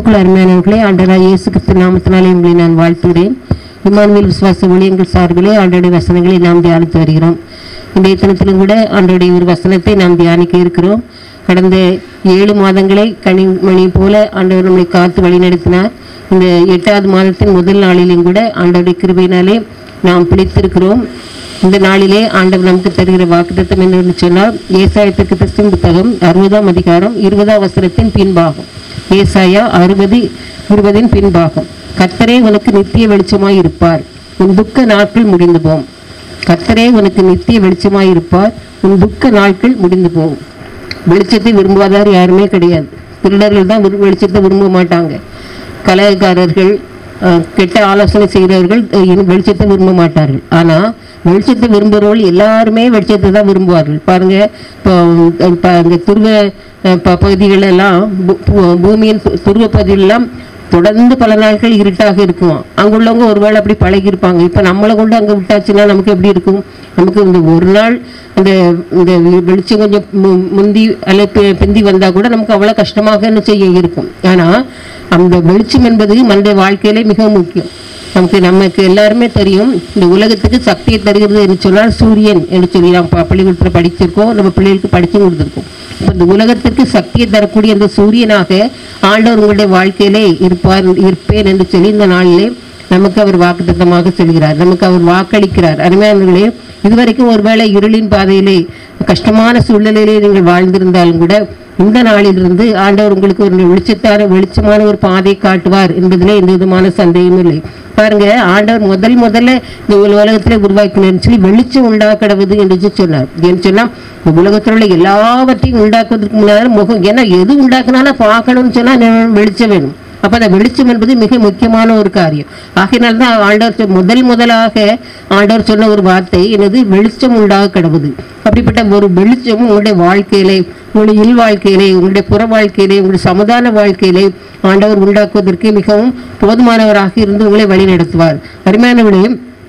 கிறிஸ்துக்குள் அருமையானவர்களே ஆண்டவராக இயேசு கிறிஸ்து நாமத்தினாலே உங்களை நான் வாழ்த்துகிறேன் இமானுவேல் விசுவாச ஊழியங்கள் சார்பிலே ஆண்டோடைய வசனங்களை நாம் தியானித்து வருகிறோம் இன்றைய தினத்திலும் கூட ஆண்டோடைய ஒரு வசனத்தை நாம் தியானிக்க இருக்கிறோம் கடந்த ஏழு மாதங்களை கனிமணி போல ஆண்டவர் நம்மை காத்து வழிநடத்தினார் இந்த எட்டாவது மாதத்தின் முதல் நாளிலும் கூட ஆண்டவருடைய கிருபையினாலே நாம் பிடித்திருக்கிறோம் இந்த நாளிலே ஆண்டவர் நமக்கு தருகிற வாக்குத்தத்தம் என்னன்னு சொன்னால் ஏசாயத்திற்கு கிறிஸ்துவின் புத்தகம் அறுபதாம் அதிகாரம் இருபதாம் வசனத்தின் பின்பாகம் ஏசாயா அறுபது இருபதின் பின்பாகம் கர்த்தரே உனக்கு நித்திய வெளிச்சமாய் இருப்பார் உன் துக்க நாட்கள் முடிந்து போம் கர்த்தரே உனக்கு நித்திய வெளிச்சமாய் இருப்பார் உன் துக்க நாட்கள் முடிந்து போகும் வெளிச்சத்தை விரும்பாதார் யாருமே கிடையாது திருடர்கள் தான் விரு- வெளிச்சத்தை விரும்ப மாட்டாங்க கலகக்காரர்கள் அஹ், கெட்ட ஆலோசனை செய்கிறவர்கள் அஹ், இனி வெளிச்சத்தை விரும்ப மாட்டார்கள் ஆனால் வெளிச்சத்தை விரும்புகிறவர்கள் எல்லாருமே வெளிச்சத்தை தான் விரும்புவார்கள் பாருங்க இப்போ இப்போ அந்த துருவ அஹ், ப- பகுதிகளெல்லாம் பூ- பூ- பூமியின் து- துருவ பகுதிகளெல்லாம் தொடர்ந்து பல நாட்கள் இருட்டாக இருக்கும் அங்க உள்ளவங்க ஒருவேளை அப்படி பழகியிருப்பாங்க இப்போ நம்மளை கொண்டு அங்கே விட்டாச்சுன்னா நமக்கு எப்படி இருக்கும் நமக்கு இந்த ஒரு நாள் அந்த இந்த வெ- வெளிச்சம் கொஞ்சம் மு- முந்தி அல்ல பி- பிந்தி வந்தா கூட நமக்கு அவ்வளோ கஷ்டமாக என்ன செய்ய இருக்கும் ஆனா அந்த வெளிச்சம் என்பது மனித வாழ்க்கையிலே மிகவும் முக்கியம் நமக்கு நமக்கு எல்லாருமே தெரியும் இந்த உலகத்துக்கு சக்தியை தருகிறது என்று சொன்னால் சூரியன் என்று சொல்லி நாம் ப- பள்ளிக்கூடத்தில் படிச்சிருக்கோம் நம்ம பிள்ளைகளுக்கு படிச்சு கொடுத்துருக்கோம் இப்ப இந்த உலகத்திற்கு சக்தியை தரக்கூடிய அந்த சூரியனாக ஆண்டவர் உங்களுடைய வாழ்க்கையிலே இருப்பார் இருப்பேன் என்று சொல்லி இந்த நாளிலே நமக்கு அவர் வாக்குத்தத்தமாக சொல்கிறார் நமக்கு அவர் வாக்களிக்கிறார் அருமையானவர்களே இதுவரைக்கும் ஒருவேளை இருளின் பாதையிலே கஷ்டமான சூழ்நிலையிலே நீங்கள் வாழ்ந்திருந்தாலும் கூட இந்த நாளிலிருந்து ஆண்டவர் உங்களுக்கு ஒரு வெளிச்சத்தான வெளிச்சமான ஒரு பாதை காட்டுவார் என்பதிலே எந்த விதமான சந்தேகமும் இல்லை பாருங்க ஆண்டவர் முதல் முதல்ல இந்த உல- உலகத்திலே உருவாக்கினார் சொல்லி வெளிச்சம் உண்டாக்கடவுது என்று சொன்னார் ஏன்னு சொன்னா இந்த உலகத்தில் உள்ள எல்லாவற்றையும் உண்டாக்குவதற்கு முன்னாடி முகம் ஏன்னா எது உண்டாக்குனாலும் பார்க்கணும்னு சொன்னா நெ- வெளிச்சம் வேணும் அப்ப அந்த வெளிச்சம் என்பது மிக முக்கியமான ஒரு காரியம் ஆகையினால் தான் ஆண்டவர் சொ- முதல் முதலாக ஆண்டவர் சொன்ன ஒரு வார்த்தை எனது வெளிச்சம் உண்டாக கிடவுது அப்படிப்பட்ட ஒரு வெளிச்சம் உங்களுடைய வாழ்க்கையிலே உங்களுடைய இல் வாழ்க்கையிலே உங்களுடைய புற வாழ்க்கையிலே உங்களுடைய சமுதாய வாழ்க்கையிலே ஆண்டவர் உண்டாக்குவதற்கு மிகவும் போதுமானவராக இருந்து உங்களை வழி நடத்துவார் அருமையானவர்களே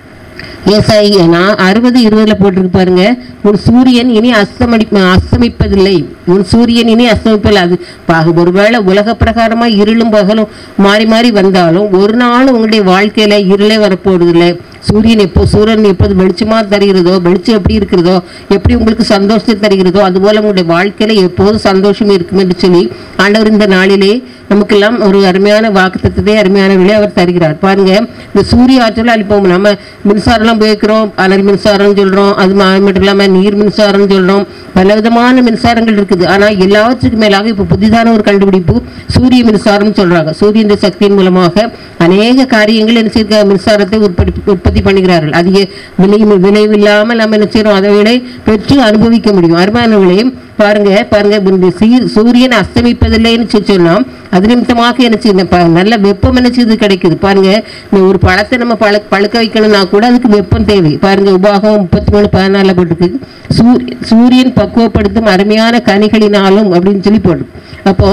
ஏசாய் நான் அறுபது இருபதுல போட்டிருக்கு பாருங்க உன் சூரியன் இனி அஸ்தமடி அஸ்தமிப்பதில்லை உன் சூரியன் இனி அஸ்தமிப்பதில்லை அது பா- ஒருவேளை உலக பிரகாரமா இருளும் பகலும் மாறி மாறி வந்தாலும் ஒரு நாள் உங்களுடைய வாழ்க்கையில இருளே வரப்போறதில்லை சூரியன் எப்போ சூரியன் எப்போது வெளிச்சமா தருகிறதோ வெளிச்சம் எப்படி இருக்கிறதோ எப்படி உங்களுக்கு சந்தோஷத்தை தருகிறதோ அதுபோல உங்களுடைய வாழ்க்கையில எப்போதும் சந்தோஷம் இருக்கும் என்று சொல்லி ஆண்டவர் இந்த நாளிலே நமக்கெல்லாம் ஒரு அருமையான வாக்குத்தத்தை அருமையான விலை அவர் தருகிறார் பாருங்க இந்த சூரிய ஆற்றல் அளிப்போம் நம்ம மின்சாரம்லாம் உபயோகிக்கிறோம் அனல் மின்சாரம் சொல்றோம் அது மா- மட்டும் இல்லாம நீர் மின்சாரம் சொல்றோம் பல விதமான மின்சாரங்கள் இருக்குது ஆனா எல்லாவற்றுக்கும் மேலாக இப்ப புதிதான ஒரு கண்டுபிடிப்பு சூரிய மின்சாரம் சொல்றாங்க சூரியன் சக்தியின் மூலமாக அநேக காரியங்கள் என்ன செய்ய மின்சாரத்தை உற்பத்தி உற்பத்தி பண்ணுகிறார்கள் அதிக விலை விளைவில்லாமல் நம்ம என்ன செய்யறோம் அதை விட பெற்று அனுபவிக்க முடியும் அருமையானவர்களையும் பாருங்க பாருங்க இந்த சீ- சூரியன் அஸ்தமிப்பதில்லைன்னு சொல்லி சொன்னோம் அது நிமித்தமாக என்ன செய்யுது ப- நல்ல வெப்பம் என்ன செய்யுது கிடைக்குது பாருங்க இந்த ஒரு பழத்தை நம்ம பழ பழுக்க வைக்கணும்னா கூட அதுக்கு வெப்பம் தேவை பாருங்க உபாகம் முப்பத்தி மூணு பதினாலில் போட்டுருக்கு சூரிய சூரியன் பக்குவப்படுத்தும் அருமையான கனிகளினாலும் அப்படின்னு சொல்லி போடும் அப்போ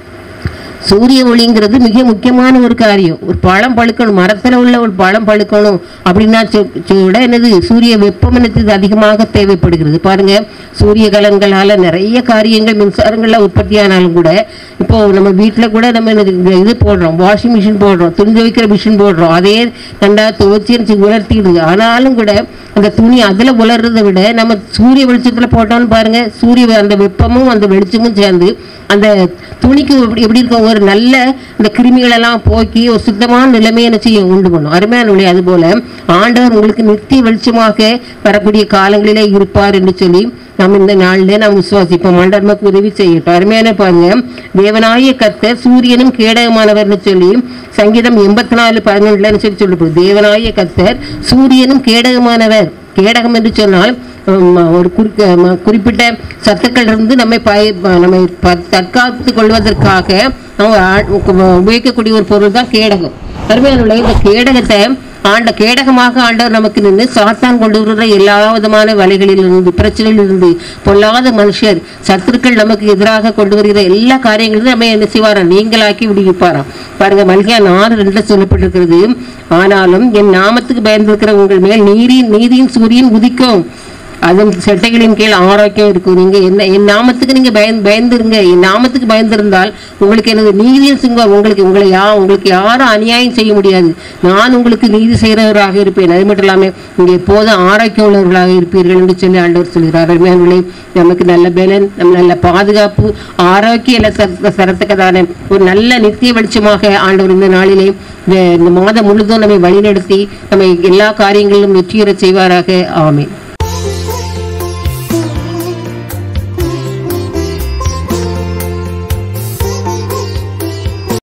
சூரிய ஒளிங்கிறது மிக முக்கியமான ஒரு காரியம் ஒரு பழம் பழுக்கணும் மரத்துல உள்ள ஒரு பழம் பழுக்கணும் அப்படின்னா சொ- சொ- விட என்னது சூரிய வெப்பம் என்னது அதிகமாக தேவைப்படுகிறது பாருங்க சூரிய கலன்களால நிறைய காரியங்கள் மின்சாரங்கள்ல உற்பத்தி ஆனாலும் கூட இப்போ நம்ம வீட்டுல கூட நம்ம என்னது இந்த இது போடுறோம் வாஷிங் மிஷின் போடுறோம் துணி துவைக்கிற மிஷின் போடுறோம் அதே நண்டா துவைச்சி உலர்த்திடுது ஆனாலும் கூட அந்த துணி அதுல உலர்றதை விட நம்ம சூரிய வெளிச்சத்துல போட்டோம்னு பாருங்க சூரிய அந்த வெப்பமும் அந்த வெளிச்சமும் சேர்ந்து அந்த துணிக்கு எப்படி எப்படி இருக்கும் ஒரு நல்ல இந்த கிருமிகள் எல்லாம் போக்கி ஒரு சுத்தமான நிலைமையை என்ன செய்யும் உண்டு பண்ணும் அருமையான ஒளி அது போல ஆண்டவர் உங்களுக்கு நித்திய வெளிச்சமாக வரக்கூடிய காலங்களிலே இருப்பார் என்று சொல்லி நாம் இந்த நாளிலே நாம் விசுவாசிப்போம் ஆண்டவர் நமக்கு உதவி செய்யட்டும் அருமையான பாருங்க தேவனாய கர்த்தர் சூரியனும் கேடகமானவர்னு சொல்லி சங்கீதம் எண்பத்தி நாலு பதினொன்றுல சொல்லி சொல்லப்படுது தேவனாய கர்த்தர் சூரியனும் கேடகமானவர் கேடகம் என்று சொன்னால் உம், ஒரு குறிக்க ம- குறிப்பிட்ட சத்துக்கள் இருந்து நம்மை பய ப- நம்மை ப- தற்காத்துக் கொள்வதற்காக நம்ம ஆ- உ- உபயோகிக்கக்கூடிய ஒரு பொருள் தான் கேடகம் அருமையான இந்த கேடகத்தை ஆண்ட கேடகமாக ஆண்டவர் நமக்கு நின்று சாத்தான் கொண்டு வருகிற எல்லா விதமான வலைகளில் இருந்து பிரச்சனையில் இருந்து பொல்லாத மனுஷர் சத்துருக்கள் நமக்கு எதிராக கொண்டு வருகிற எல்லா காரியங்களிலும் நம்ம என்ன செய்வாராம் நீங்களாக்கி விடுவிப்பாராம் பாருங்க மல்கியா நாலு ரெண்டுல சொல்லப்பட்டிருக்கிறது ஆனாலும் என் நாமத்துக்கு பயந்திருக்கிற உங்கள் மேல் நீரின் நீதியின் சூரியன் உதிக்கும் அதன் செட்டைகளின் கீழ் ஆரோக்கியம் இருக்கும் நீங்க என்ன என் நாமத்துக்கு நீங்க பயந்து பயந்துருங்க என் நாமத்துக்கு பயந்திருந்தால் உங்களுக்கு எனது நீதியின் சிங்கம் உங்களுக்கு உங்களை யா உங்களுக்கு யாரும் அநியாயம் செய்ய முடியாது நான் உங்களுக்கு நீதி செய்கிறவராக இருப்பேன் அது மட்டும் இல்லாமல் இங்கே எப்போதும் ஆரோக்கியம் உள்ளவர்களாக இருப்பீர்கள் என்று சொல்லி ஆண்டவர் சொல்கிறார் அருமையானவர்களே நமக்கு நல்ல பலன் நம்ம நல்ல பாதுகாப்பு ஆரோக்கிய எல்லாம் சர- சரத்துக்கதான ஒரு நல்ல நித்திய வெளிச்சமாக ஆண்டவர் இந்த நாளிலே இந்த இந்த மாதம் முழுதும் நம்மை வழிநடத்தி நம்மை எல்லா காரியங்களிலும் வெற்றியேறச் செய்வாராக ஆமென்